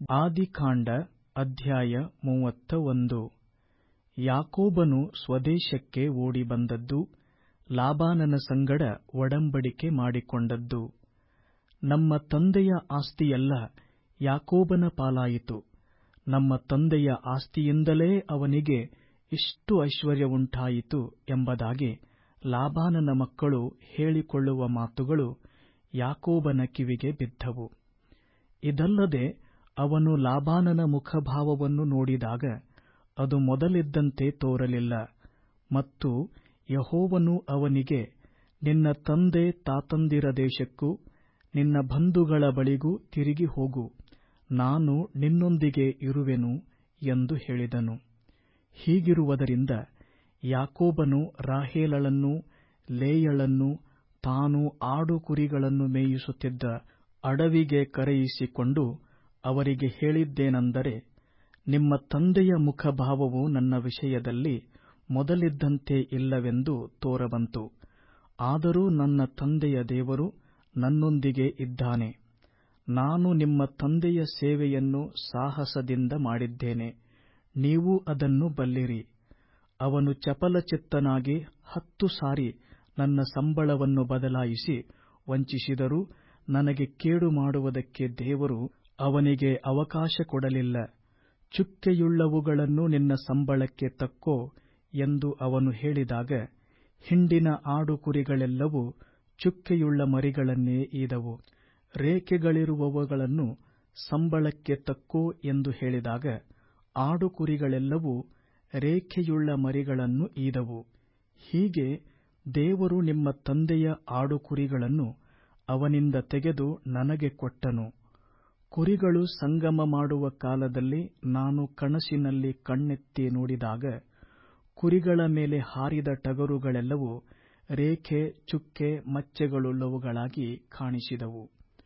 ಆದಿಕಾಂಡ ಅಧ್ಯಾಯ ಮೂವತ್ತ ಒಂದು ಯಾಕೋಬನು ಸ್ವದೇಶಕ್ಕೆ ಓಡಿಬಂದದ್ದು ಲಾಬಾನನ ಸಂಗಡ ಒಡಂಬಡಿಕೆ ಮಾಡಿಕೊಂಡದ್ದು ನಮ್ಮ ತಂದೆಯ ಆಸ್ತಿಯೆಲ್ಲ ಯಾಕೋಬನ ಪಾಲಾಯಿತು ನಮ್ಮ ತಂದೆಯ ಆಸ್ತಿಯಿಂದಲೇ ಅವನಿಗೆ ಇಷ್ಟು ಐಶ್ವರ್ಯವುಂಟಾಯಿತು ಎಂಬುದಾಗಿ ಲಾಬಾನನ ಮಕ್ಕಳು ಹೇಳಿಕೊಳ್ಳುವ ಮಾತುಗಳು ಯಾಕೋಬನ ಕಿವಿಗೆ ಬಿದ್ದವು ಇದಲ್ಲದೆ ಅವನು ಲಾಬಾನನ ಮುಖಭಾವವನ್ನು ನೋಡಿದಾಗ ಅದು ಮೊದಲಿದ್ದಂತೆ ತೋರಲಿಲ್ಲ ಮತ್ತು ಯೆಹೋವನು ಅವನಿಗೆ ನಿನ್ನ ತಂದೆ ತಾತಂದಿರ ದೇಶಕ್ಕೂ ನಿನ್ನ ಬಂಧುಗಳ ಬಳಿಗೂ ತಿರುಗಿ ಹೋಗು ನಾನು ನಿನ್ನೊಂದಿಗೆ ಇರುವೆನು ಎಂದು ಹೇಳಿದನು ಹೀಗಿರುವುದರಿಂದ ಯಾಕೋಬನು ರಾಹೇಲಳನ್ನೂ ಲೇಯಳನ್ನೂ ತಾನು ಆಡು ಕುರಿಗಳನ್ನು ಮೇಯಿಸುತ್ತಿದ್ದ ಅಡವಿಗೆ ಕರೆಯಿಸಿಕೊಂಡು ಅವರಿಗೆ ಹೇಳಿದ್ದೇನೆಂದರೆ ನಿಮ್ಮ ತಂದೆಯ ಮುಖಭಾವವು ನನ್ನ ವಿಷಯದಲ್ಲಿ ಮೊದಲಿದ್ದಂತೆ ಇಲ್ಲವೆಂದು ತೋರಬಂತು ಆದರೂ ನನ್ನ ತಂದೆಯ ದೇವರು ನನ್ನೊಂದಿಗೆ ಇದ್ದಾನೆ ನಾನು ನಿಮ್ಮ ತಂದೆಯ ಸೇವೆಯನ್ನು ಸಾಹಸದಿಂದ ಮಾಡಿದ್ದೇನೆ ನೀವು ಅದನ್ನು ಬಲ್ಲಿರಿ ಅವನು ಚಪಲಚಿತ್ತನಾಗಿ ಹತ್ತು ಸಾರಿ ನನ್ನ ಸಂಬಳವನ್ನು ಬದಲಾಯಿಸಿ ವಂಚಿಸಿದರೂ ನನಗೆ ಕೇಡು ಮಾಡುವುದಕ್ಕೆ ದೇವರು ಅವನಿಗೆ ಅವಕಾಶ ಕೊಡಲಿಲ್ಲ ಚುಕ್ಕೆಯುಳ್ಳವುಗಳನ್ನು ನಿನ್ನ ಸಂಬಳಕ್ಕೆ ತಕ್ಕೋ ಎಂದು ಅವನು ಹೇಳಿದಾಗ ಹಿಂಡಿನ ಆಡು ಕುರಿಗಳೆಲ್ಲವೂ ಚುಕ್ಕೆಯುಳ್ಳ ಮರಿಗಳನ್ನೇ ಈದವು ರೇಖೆಗಳಿರುವವುಗಳನ್ನು ಸಂಬಳಕ್ಕೆ ತಕ್ಕೋ ಎಂದು ಹೇಳಿದಾಗ ಆಡು ಕುರಿಗಳೆಲ್ಲವೂ ರೇಖೆಯುಳ್ಳ ಮರಿಗಳನ್ನು ಈದವು ಹೀಗೆ ದೇವರು ನಿಮ್ಮ ತಂದೆಯ ಆಡು ಕುರಿಗಳನ್ನು ಅವನಿಂದ ತೆಗೆದು ನನಗೆ ಕೊಟ್ಟನು ಕುರಿಗಳು ಸಂಗಮ ಮಾಡುವ ಕಾಲದಲ್ಲಿ ನಾನು ಕನಸಿನಲ್ಲಿ ಕಣ್ಣೆತ್ತಿ ನೋಡಿದಾಗ ಕುರಿಗಳ ಮೇಲೆ ಹಾರಿದ ಟಗರುಗಳೆಲ್ಲವೂ ರೇಖೆ ಚುಕ್ಕೆ ಮಚ್ಚೆಗಳುಳ್ಳವುಗಳಾಗಿ ಕಾಣಿಸಿದವು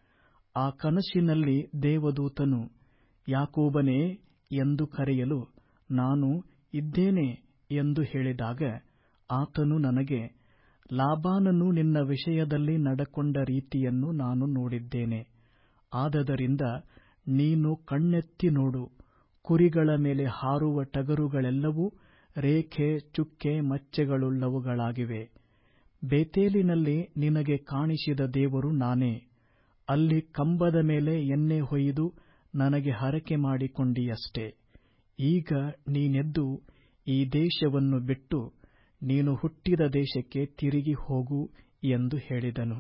ಆ ಕನಸಿನಲ್ಲಿ ದೇವದೂತನು ಯಾಕೋಬನೇ ಎಂದು ಕರೆಯಲು ನಾನು ಇದ್ದೇನೆ ಎಂದು ಹೇಳಿದಾಗ ಆತನು ನನಗೆ ಲಾಬಾನನು ನಿನ್ನ ವಿಷಯದಲ್ಲಿ ನಡಕೊಂಡ ರೀತಿಯನ್ನು ನಾನು ನೋಡಿದ್ದೇನೆ ಆದದರಿಂದ ನೀನು ಕಣ್ಣೆತ್ತಿ ನೋಡು ಕುರಿಗಳ ಮೇಲೆ ಹಾರುವ ಟಗರುಗಳೆಲ್ಲವೂ ರೇಖೆ ಚುಕ್ಕೆ ಮಚ್ಚೆಗಳುಳ್ಳವುಗಳಾಗಿವೆ ಬೇತೇಲಿನಲ್ಲಿ ನಿನಗೆ ಕಾಣಿಸಿದ ದೇವರು ನಾನೇ ಅಲ್ಲಿ ಕಂಬದ ಮೇಲೆ ಎಣ್ಣೆ ಹೊಯ್ದು ನನಗೆ ಹರಕೆ ಮಾಡಿಕೊಂಡಿಯಷ್ಟೇ ಈಗ ನೀನೆದ್ದು ಈ ದೇಶವನ್ನು ಬಿಟ್ಟು ನೀನು ಹುಟ್ಟಿದ ದೇಶಕ್ಕೆ ತಿರುಗಿ ಹೋಗು ಎಂದು ಹೇಳಿದನು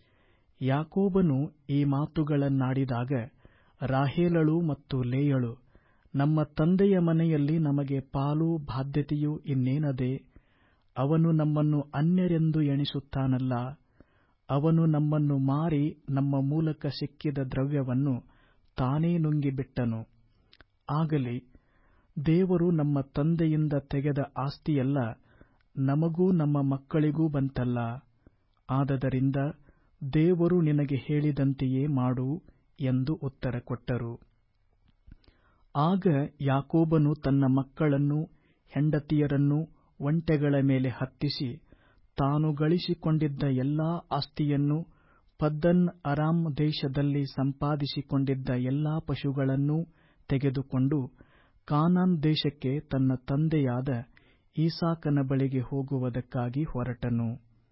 ಯಾಕೋಬನು ಈ ಮಾತುಗಳನ್ನಾಡಿದಾಗ ರಾಹೇಲಳು ಮತ್ತು ಲೇಯಳು ನಮ್ಮ ತಂದೆಯ ಮನೆಯಲ್ಲಿ ನಮಗೆ ಪಾಲು ಬಾಧ್ಯತೆಯೂ ಇನ್ನೇನದೆ ಅವನು ನಮ್ಮನ್ನು ಅನ್ಯರೆಂದು ಎಣಿಸುತ್ತಾನಲ್ಲ ಅವನು ನಮ್ಮನ್ನು ಮಾರಿ ನಮ್ಮ ಮೂಲಕ ಸಿಕ್ಕಿದ ದ್ರವ್ಯವನ್ನು ತಾನೇ ನುಂಗಿಬಿಟ್ಟನು ಆಗಲಿ ದೇವರು ನಮ್ಮ ತಂದೆಯಿಂದ ತೆಗೆದ ಆಸ್ತಿಯೆಲ್ಲ ನಮಗೂ ನಮ್ಮ ಮಕ್ಕಳಿಗೂ ಬಂತಲ್ಲ ಆದದರಿಂದ ದೇವರು ನಿನಗೆ ಹೇಳಿದಂತೆಯೇ ಮಾಡು ಎಂದು ಉತ್ತರ ಕೊಟ್ಟರು ಆಗ ಯಾಕೋಬನು ತನ್ನ ಮಕ್ಕಳನ್ನೂ ಹೆಂಡತಿಯರನ್ನೂ ಒಂಟೆಗಳ ಮೇಲೆ ಹತ್ತಿಸಿ ತಾನು ಗಳಿಸಿಕೊಂಡಿದ್ದ ಎಲ್ಲಾ ಆಸ್ತಿಯನ್ನೂ ಪದ್ದನ್ ಅರಾಮ್ ದೇಶದಲ್ಲಿ ಸಂಪಾದಿಸಿಕೊಂಡಿದ್ದ ಎಲ್ಲಾ ಪಶುಗಳನ್ನೂ ತೆಗೆದುಕೊಂಡು ಕಾನಾನ್ ದೇಶಕ್ಕೆ ತನ್ನ ತಂದೆಯಾದ ಈಸಾಕನ ಬಳಿಗೆ ಹೋಗುವುದಕ್ಕಾಗಿ ಹೊರಟನು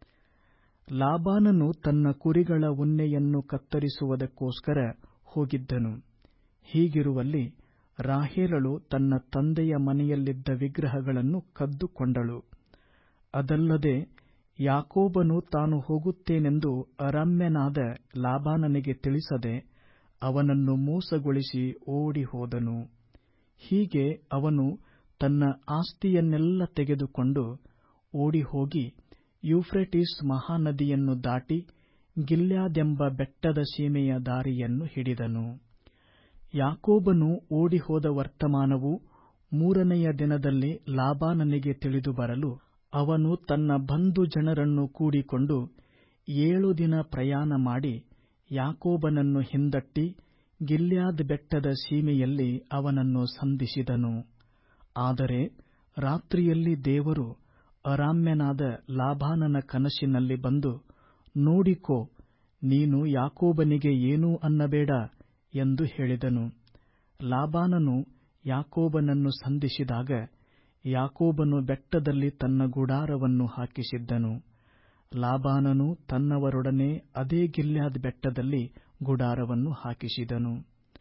ಲಾಬಾನನು ತನ್ನ ಕುರಿಗಳ ಉಣ್ಣೆಯನ್ನು ಕತ್ತರಿಸುವುದಕ್ಕೋಸ್ಕರ ಹೋಗಿದ್ದನು ಹೀಗಿರುವಲ್ಲಿ ರಾಹೇಲಳು ತನ್ನ ತಂದೆಯ ಮನೆಯಲ್ಲಿದ್ದ ವಿಗ್ರಹಗಳನ್ನು ಕದ್ದುಕೊಂಡಳು ಅದಲ್ಲದೆ ಯಾಕೋಬನು ತಾನು ಹೋಗುತ್ತೇನೆಂದು ಅರಾಮ್ಯನಾದ ಲಾಬಾನನಿಗೆ ತಿಳಿಸದೆ ಅವನನ್ನು ಮೋಸಗೊಳಿಸಿ ಓಡಿ ಹೋದನು ಹೀಗೆ ಅವನು ತನ್ನ ಆಸ್ತಿಯನ್ನೆಲ್ಲ ತೆಗೆದುಕೊಂಡು ಓಡಿಹೋಗಿ ಯೂಫ್ರೆಟಿಸ್ ಮಹಾನದಿಯನ್ನು ದಾಟಿ ಗಿಲ್ಯಾದೆಂಬ ಬೆಟ್ಟದ ಸೀಮೆಯ ದಾರಿಯನ್ನು ಹಿಡಿದನು ಯಾಕೋಬನು ಓಡಿಹೋದ ವರ್ತಮಾನವು ಮೂರನೆಯ ದಿನದಲ್ಲಿ ಲಾಬಾನನಿಗೆ ತಿಳಿದು ಬರಲು ಅವನು ತನ್ನ ಬಂಧು ಜನರನ್ನು ಕೂಡಿಕೊಂಡು ಏಳು ದಿನ ಪ್ರಯಾಣ ಮಾಡಿ ಯಾಕೋಬನನ್ನು ಹಿಂದಟ್ಟಿ ಗಿಲ್ಯಾದ್ ಬೆಟ್ಟದ ಸೀಮೆಯಲ್ಲಿ ಅವನನ್ನು ಸಂಧಿಸಿದನು ಆದರೆ ರಾತ್ರಿಯಲ್ಲಿ ದೇವರು ಅರಾಮ್ಯನಾದ ಲಾಬಾನನ ಕನಸಿನಲ್ಲಿ ಬಂದು ನೋಡಿಕೋ ನೀನು ಯಾಕೋಬನಿಗೆ ಏನೂ ಅನ್ನಬೇಡ ಎಂದು ಹೇಳಿದನು ಲಾಬಾನನು ಯಾಕೋಬನನ್ನು ಸಂಧಿಸಿದಾಗ ಯಾಕೋಬನು ಬೆಟ್ಟದಲ್ಲಿ ತನ್ನ ಗುಡಾರವನ್ನು ಹಾಕಿಸಿದ್ದನು ಲಾಬಾನನು ತನ್ನವರೊಡನೆ ಅದೇ ಗಿಲ್ಯಾದ್ ಬೆಟ್ಟದಲ್ಲಿ ಗುಡಾರವನ್ನು ಹಾಕಿಸಿದನು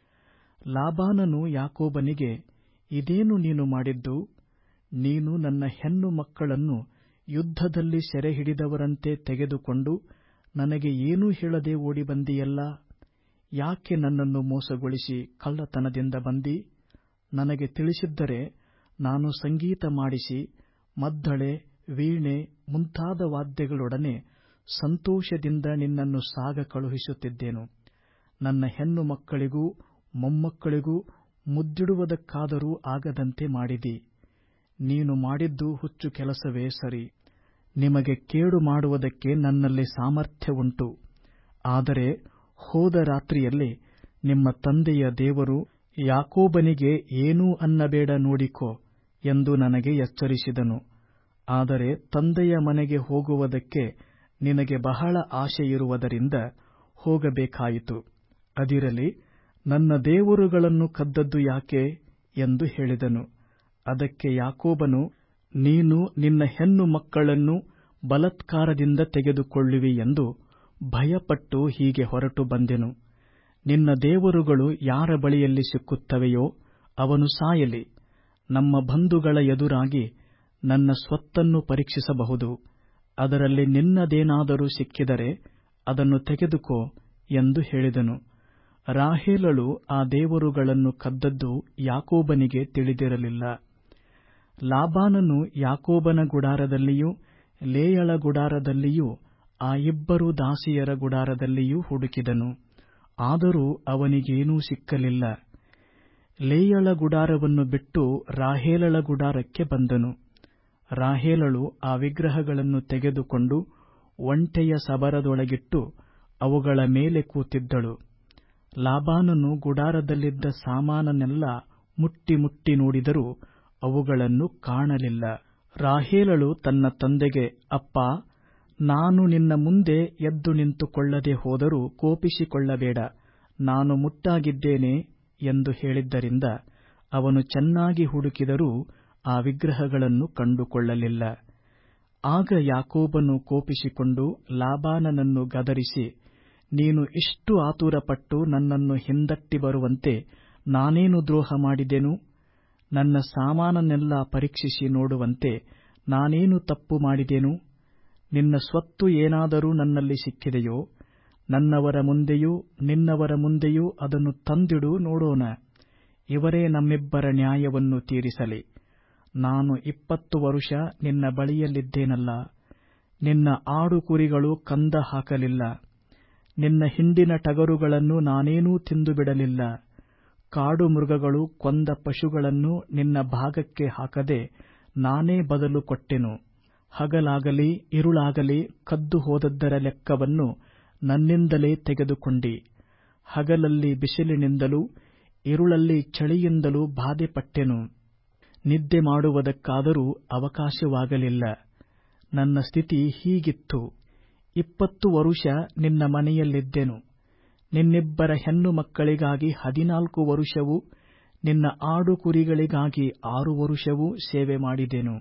ಲಾಬಾನನು ಯಾಕೋಬನಿಗೆ ಇದೇನು ನೀನು ಮಾಡಿದ್ದು ನೀನು ನನ್ನ ಹೆಣ್ಣು ಮಕ್ಕಳನ್ನು ಯುದ್ಧದಲ್ಲಿ ಸೆರೆ ಹಿಡಿದವರಂತೆ ತೆಗೆದುಕೊಂಡು ನನಗೆ ಏನೂ ಹೇಳದೆ ಓಡಿ ಬಂದಿಯಲ್ಲ ಯಾಕೆ ನನ್ನನ್ನು ಮೋಸಗೊಳಿಸಿ ಕಳ್ಳತನದಿಂದ ಬಂದಿ ನನಗೆ ತಿಳಿಸಿದ್ದರೆ ನಾನು ಸಂಗೀತ ಮಾಡಿಸಿ ಮದ್ದಳೆ ವೀಣೆ ಮುಂತಾದ ವಾದ್ಯಗಳೊಡನೆ ಸಂತೋಷದಿಂದ ನಿನ್ನನ್ನು ಸಾಗ ಕಳುಹಿಸುತ್ತಿದ್ದೆನು ನನ್ನ ಹೆಣ್ಣು ಮಕ್ಕಳಿಗೂ ಮೊಮ್ಮಕ್ಕಳಿಗೂ ಮುದ್ದಿಡುವುದಕ್ಕಾದರೂ ಆಗದಂತೆ ಮಾಡಿದಿ ನೀನು ಮಾಡಿದ್ದು ಹುಚ್ಚು ಕೆಲಸವೇ ಸರಿ ನಿಮಗೆ ಕೇಡು ಮಾಡುವುದಕ್ಕೆ ನನ್ನಲ್ಲಿ ಸಾಮರ್ಥ್ಯ ಉಂಟು ಆದರೆ ಹೋದ ರಾತ್ರಿಯಲ್ಲಿ ನಿಮ್ಮ ತಂದೆಯ ದೇವರು ಯಾಕೋಬನಿಗೆ ಏನೂ ಅನ್ನಬೇಡ ನೋಡಿಕೋ ಎಂದು ನನಗೆ ಎಚ್ಚರಿಸಿದನು ಆದರೆ ತಂದೆಯ ಮನೆಗೆ ಹೋಗುವುದಕ್ಕೆ ನಿನಗೆ ಬಹಳ ಆಶೆಯಿರುವುದರಿಂದ ಹೋಗಬೇಕಾಯಿತು ಅದಿರಲಿ ನನ್ನ ದೇವರುಗಳನ್ನು ಕದ್ದದ್ದು ಯಾಕೆ ಎಂದು ಹೇಳಿದನು ಅದಕ್ಕೆ ಯಾಕೋಬನು ನೀನು ನಿನ್ನ ಹೆಣ್ಣು ಮಕ್ಕಳನ್ನು ಬಲತ್ಕಾರದಿಂದ ತೆಗೆದುಕೊಳ್ಳುವಿ ಎಂದು ಭಯಪಟ್ಟು ಹೀಗೆ ಹೊರಟು ಬಂದೆನು ನಿನ್ನ ದೇವರುಗಳು ಯಾರ ಬಳಿಯಲ್ಲಿ ಸಿಕ್ಕುತ್ತವೆಯೋ ಅವನು ಸಾಯಲಿ ನಮ್ಮ ಬಂಧುಗಳ ಎದುರಾಗಿ ನನ್ನ ಸ್ವತ್ತನ್ನು ಪರೀಕ್ಷಿಸಬಹುದು ಅದರಲ್ಲಿ ನಿನ್ನದೇನಾದರೂ ಸಿಕ್ಕಿದರೆ ಅದನ್ನು ತೆಗೆದುಕೋ ಎಂದು ಹೇಳಿದನು ರಾಹೇಲಳು ಆ ದೇವರುಗಳನ್ನು ಕದ್ದದ್ದು ಯಾಕೋಬನಿಗೆ ತಿಳಿದಿರಲಿಲ್ಲ ಲಾಬಾನನು ಯಾಕೋಬನ ಗುಡಾರದಲ್ಲಿಯೂ ಲೇಯಳ ಗುಡಾರದಲ್ಲಿಯೂ ಆ ಇಬ್ಬರು ದಾಸಿಯರ ಗುಡಾರದಲ್ಲಿಯೂ ಹುಡುಕಿದನು ಆದರೂ ಅವನಿಗೇನೂ ಸಿಕ್ಕಲಿಲ್ಲ ಲೇಯಳ ಗುಡಾರವನ್ನು ಬಿಟ್ಟು ರಾಹೇಲಳ ಗುಡಾರಕ್ಕೆ ಬಂದನು ರಾಹೇಲಳು ಆ ವಿಗ್ರಹಗಳನ್ನು ತೆಗೆದುಕೊಂಡು ಒಂಟೆಯ ಸಬರದೊಳಗಿಟ್ಟು ಅವುಗಳ ಮೇಲೆ ಕೂತಿದ್ದಳು ಲಾಬಾನನು ಗುಡಾರದಲ್ಲಿದ್ದ ಸಾಮಾನನ್ನೆಲ್ಲ ಮುಟ್ಟಿ ಮುಟ್ಟಿ ನೋಡಿದರೂ ಅವುಗಳನ್ನು ಕಾಣಲಿಲ್ಲ ರಾಹೇಲಳು ತನ್ನ ತಂದೆಗೆ ಅಪ್ಪ ನಾನು ನಿನ್ನ ಮುಂದೆ ಎದ್ದು ನಿಂತುಕೊಳ್ಳದೆ ಹೋದರೂ ಕೋಪಿಸಿಕೊಳ್ಳಬೇಡ ನಾನು ಮುಟ್ಟಾಗಿದ್ದೇನೆ ಎಂದು ಹೇಳಿದ್ದರಿಂದ ಅವನು ಚೆನ್ನಾಗಿ ಹುಡುಕಿದರೂ ಆ ವಿಗ್ರಹಗಳನ್ನು ಕಂಡುಕೊಳ್ಳಲಿಲ್ಲ ಆಗ ಯಾಕೋಬನು ಕೋಪಿಸಿಕೊಂಡು ಲಾಬಾನನನ್ನು ಗದರಿಸಿ ನೀನು ಇಷ್ಟು ಆತುರಪಟ್ಟು ನನ್ನನ್ನು ಹಿಂದಟ್ಟಿ ಬರುವಂತೆ ನಾನೇನು ದ್ರೋಹ ಮಾಡಿದೆನು ನನ್ನ ಸಾಮಾನನ್ನೆಲ್ಲ ಪರೀಕ್ಷಿಸಿ ನೋಡುವಂತೆ ನಾನೇನು ತಪ್ಪು ಮಾಡಿದೆನು ನಿನ್ನ ಸ್ವತ್ತು ಏನಾದರೂ ನನ್ನಲ್ಲಿ ಸಿಕ್ಕಿದೆಯೋ ನನ್ನವರ ಮುಂದೆಯೂ ನಿನ್ನವರ ಮುಂದೆಯೂ ಅದನ್ನು ತಂದಿಡು ನೋಡೋಣ ಇವರೇ ನಮ್ಮಿಬ್ಬರ ನ್ಯಾಯವನ್ನು ತೀರಿಸಲಿ ನಾನು ಇಪ್ಪತ್ತು ವರುಷ ನಿನ್ನ ಬಳಿಯಲ್ಲಿದ್ದೇನಲ್ಲ ನಿನ್ನ ಆಡು ಕುರಿಗಳು ಕಂದ ಹಾಕಲಿಲ್ಲ ನಿನ್ನ ಹಿಂಡಿನ ಟಗರುಗಳನ್ನು ನಾನೇನೂ ತಿಂದು ಬಿಡಲಿಲ್ಲ ಕಾಡು ಮೃಗಗಳು ಕೊಂದ ಪಶುಗಳನ್ನು ನಿನ್ನ ಭಾಗಕ್ಕೆ ಹಾಕದೆ ನಾನೇ ಬದಲು ಕೊಟ್ಟೆನು ಹಗಲಾಗಲಿ ಇರುಳಾಗಲಿ ಕದ್ದು ಹೋದದ್ದರ ಲೆಕ್ಕವನ್ನು ನನ್ನಿಂದಲೇ ತೆಗೆದುಕೊಂಡಿ ಹಗಲಲ್ಲಿ ಬಿಸಿಲಿನಿಂದಲೂ ಇರುಳಲ್ಲಿ ಚಳಿಯಿಂದಲೂ ಬಾಧೆಪಟ್ಟೆನು ನಿದ್ದೆ ಮಾಡುವುದಕ್ಕಾದರೂ ಅವಕಾಶವಾಗಲಿಲ್ಲ ನನ್ನ ಸ್ಥಿತಿ ಹೀಗಿತ್ತು ಇಪ್ಪತ್ತು ವರುಷ ನಿನ್ನ ಮನೆಯಲ್ಲಿದ್ದೆನು ನಿನ್ನಿಬ್ಬರ ಹೆಣ್ಣು ಮಕ್ಕಳಿಗಾಗಿ ಹದಿನಾಲ್ಕು ವರುಷವೂ ನಿನ್ನ ಆಡು ಕುರಿಗಳಿಗಾಗಿ ಆರು ವರುಷವೂ ಸೇವೆ ಮಾಡಿದೆನು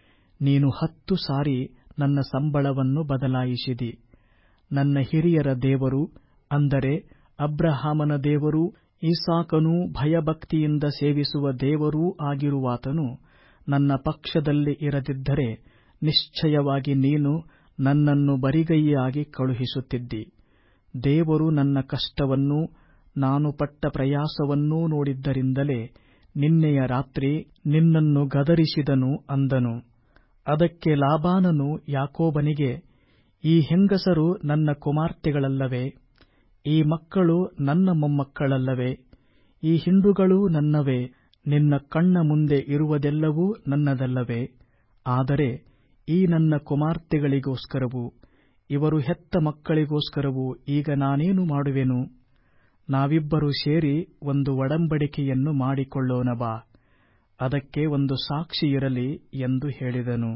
ನೀನು ಹತ್ತು ಸಾರಿ ನನ್ನ ಸಂಬಳವನ್ನು ಬದಲಾಯಿಸಿದಿ ನನ್ನ ಹಿರಿಯರ ದೇವರು ಅಂದರೆ ಅಬ್ರಹಾಮನ ದೇವರೂ ಈಸಾಕನೂ ಭಯಭಕ್ತಿಯಿಂದ ಸೇವಿಸುವ ದೇವರೂ ಆಗಿರುವಾತನು ನನ್ನ ಪಕ್ಷದಲ್ಲಿ ಇರದಿದ್ದರೆ ನಿಶ್ಚಯವಾಗಿ ನೀನು ನನ್ನನ್ನು ಬರಿಗೈಯಾಗಿ ಕಳುಹಿಸುತ್ತಿದ್ದಿ ದೇವರು ನನ್ನ ಕಷ್ಟವನ್ನೂ ನಾನು ಪಟ್ಟ ಪ್ರಯಾಸವನ್ನೂ ನೋಡಿದ್ದರಿಂದಲೇ ನಿನ್ನೆಯ ರಾತ್ರಿ ನಿನ್ನನ್ನು ಗದರಿಸಿದನು ಅಂದನು ಅದಕ್ಕೆ ಲಾಬಾನನು ಯಾಕೋಬನಿಗೆ ಈ ಹೆಂಗಸರು ನನ್ನ ಕುಮಾರ್ತೆಗಳಲ್ಲವೇ ಈ ಮಕ್ಕಳು ನನ್ನ ಮೊಮ್ಮಕ್ಕಳಲ್ಲವೇ ಈ ಹಿಂಡುಗಳೂ ನನ್ನವೇ ನಿನ್ನ ಕಣ್ಣ ಮುಂದೆ ಇರುವುದೆಲ್ಲವೂ ನನ್ನದಲ್ಲವೇ ಆದರೆ ಈ ನನ್ನ ಕುಮಾರ್ತೆಗಳಿಗೋಸ್ಕರವೂ ಇವರು ಹೆತ್ತ ಮಕ್ಕಳಿಗೋಸ್ಕರವೂ ಈಗ ನಾನೇನು ಮಾಡುವೆನು ನಾವಿಬ್ಬರೂ ಸೇರಿ ಒಂದು ಒಡಂಬಡಿಕೆಯನ್ನು ಮಾಡಿಕೊಳ್ಳೋಣ ಬಾ ಅದಕ್ಕೆ ಒಂದು ಸಾಕ್ಷಿ ಇರಲಿ ಎಂದು ಹೇಳಿದನು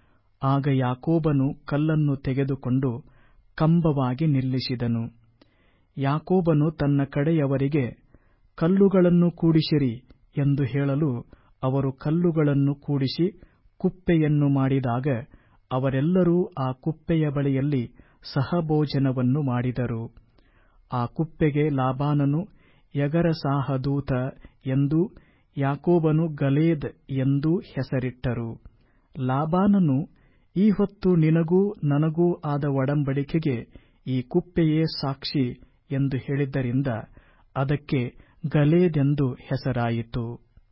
ಆಗ ಯಾಕೋಬನು ಕಲ್ಲನ್ನು ತೆಗೆದುಕೊಂಡು ಕಂಬವಾಗಿ ನಿಲ್ಲಿಸಿದನು ಯಾಕೋಬನು ತನ್ನ ಕಡೆಯವರಿಗೆ ಕಲ್ಲುಗಳನ್ನು ಕೂಡಿಸಿರಿ ಎಂದು ಹೇಳಲು ಅವರು ಕಲ್ಲುಗಳನ್ನು ಕೂಡಿಸಿ ಕುಪ್ಪೆಯನ್ನು ಮಾಡಿದಾಗ ಅವರೆಲ್ಲರೂ ಆ ಕುಪ್ಪೆಯ ಬಳಿಯಲ್ಲಿ ಸಹಭೋಜನವನ್ನು ಮಾಡಿದರು ಆ ಕುಪ್ಪೆಗೆ ಲಾಬಾನನು ಯಗರಸಾಹದೂತ ಎಂದೂ ಯಾಕೋಬನು ಗಲೇದ್ ಎಂದೂ ಹೆಸರಿಟ್ಟರು ಲಾಬಾನನು ಈ ಹೊತ್ತು ನಿನಗೂ ನನಗೂ ಆದ ಒಡಂಬಡಿಕೆಗೆ ಈ ಕುಪ್ಪೆಯೇ ಸಾಕ್ಷಿ ಎಂದು ಹೇಳಿದ್ದರಿಂದ ಅದಕ್ಕೆ ಗಲೇದೆಂದು ಹೆಸರಾಯಿತು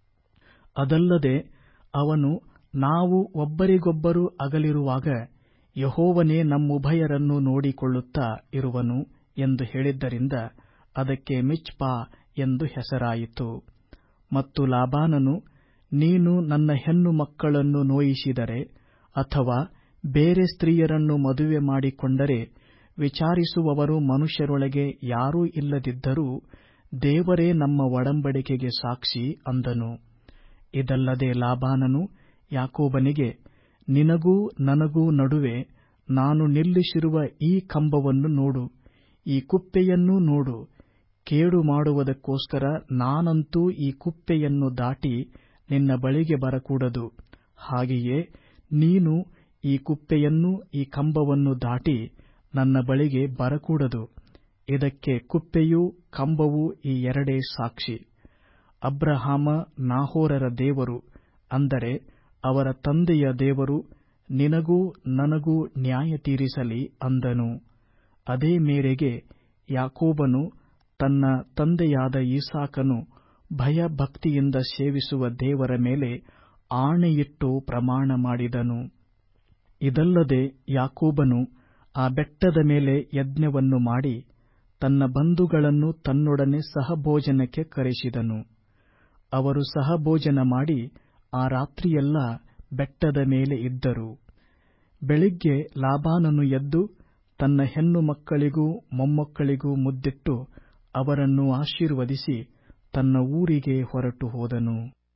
ಅದಲ್ಲದೆ ಅವನು ನಾವು ಒಬ್ಬರಿಗೊಬ್ಬರು ಅಗಲಿರುವಾಗ ಯಹೋವನೇ ನಮ್ಮುಭಯರನ್ನು ನೋಡಿಕೊಳ್ಳುತ್ತಾ ಇರುವನು ಎಂದು ಹೇಳಿದ್ದರಿಂದ ಅದಕ್ಕೆ ಮಿಚ್ಪಾ ಎಂದು ಹೆಸರಾಯಿತು ಮತ್ತು ಲಾಬಾನನು ನೀನು ನನ್ನ ಹೆಣ್ಣು ಮಕ್ಕಳನ್ನು ನೋಯಿಸಿದರೆ ಅಥವಾ ಬೇರೆ ಸ್ತ್ರೀಯರನ್ನು ಮದುವೆ ಮಾಡಿಕೊಂಡರೆ ವಿಚಾರಿಸುವವರು ಮನುಷ್ಯರೊಳಗೆ ಯಾರೂ ಇಲ್ಲದಿದ್ದರೂ ದೇವರೇ ನಮ್ಮ ಒಡಂಬಡಿಕೆಗೆ ಸಾಕ್ಷಿ ಅಂದನು ಇದಲ್ಲದೆ ಲಾಬಾನನು ಯಾಕೋಬನಿಗೆ ನಿನಗೂ ನನಗೂ ನಡುವೆ ನಾನು ನಿಲ್ಲಿಸಿರುವ ಈ ಕಂಬವನ್ನು ನೋಡು ಈ ಕುಪ್ಪೆಯನ್ನೂ ನೋಡು ಕೇಡು ಮಾಡುವುದಕ್ಕೋಸ್ಕರ ನಾನಂತೂ ಈ ಕುಪ್ಪೆಯನ್ನು ದಾಟಿ ನಿನ್ನ ಬಳಿಗೆ ಬರಕೂಡದು ಹಾಗೆಯೇ ನೀನು ಈ ಕುಪ್ಪೆಯನ್ನೂ ಈ ಕಂಬವನ್ನು ದಾಟಿ ನನ್ನ ಬಳಿಗೆ ಬರಕೂಡದು ಇದಕ್ಕೆ ಕುಪ್ಪೆಯೂ ಕಂಬವೂ ಈ ಎರಡೇ ಸಾಕ್ಷಿ ಅಬ್ರಹಾಮ ನಾಹೋರರ ದೇವರು ಅಂದರೆ ಅವರ ತಂದೆಯ ದೇವರು ನಿನಗೂ ನನಗೂ ನ್ಯಾಯ ತೀರಿಸಲಿ ಅಂದನು ಅದೇ ಮೇರೆಗೆ ಯಾಕೋಬನು ತನ್ನ ತಂದೆಯಾದ ಇಸಾಕನು ಭಯಭಕ್ತಿಯಿಂದ ಸೇವಿಸುವ ದೇವರ ಮೇಲೆ ಆಣೆಯಿಟ್ಟು ಪ್ರಮಾಣ ಮಾಡಿದನು ಇದಲ್ಲದೆ ಯಾಕೋಬನು ಆ ಬೆಟ್ಟದ ಮೇಲೆ ಯಜ್ಞವನ್ನು ಮಾಡಿ ತನ್ನ ಬಂಧುಗಳನ್ನು ತನ್ನೊಡನೆ ಸಹಭೋಜನಕ್ಕೆ ಕರೆಸಿದನು ಅವರು ಸಹಭೋಜನ ಮಾಡಿ ಆ ರಾತ್ರಿಯೆಲ್ಲ ಬೆಟ್ಟದ ಮೇಲೆ ಇದ್ದರು ಬೆಳಿಗ್ಗೆ ಲಾಬಾನನು ಎದ್ದು ತನ್ನ ಹೆಣ್ಣು ಮಕ್ಕಳಿಗೂ ಮೊಮ್ಮಕ್ಕಳಿಗೂ ಮುದ್ದಿಟ್ಟು ಅವರನ್ನು ಆಶೀರ್ವದಿಸಿ ತನ್ನ ಊರಿಗೆ ಹೊರಟು ಹೋದನು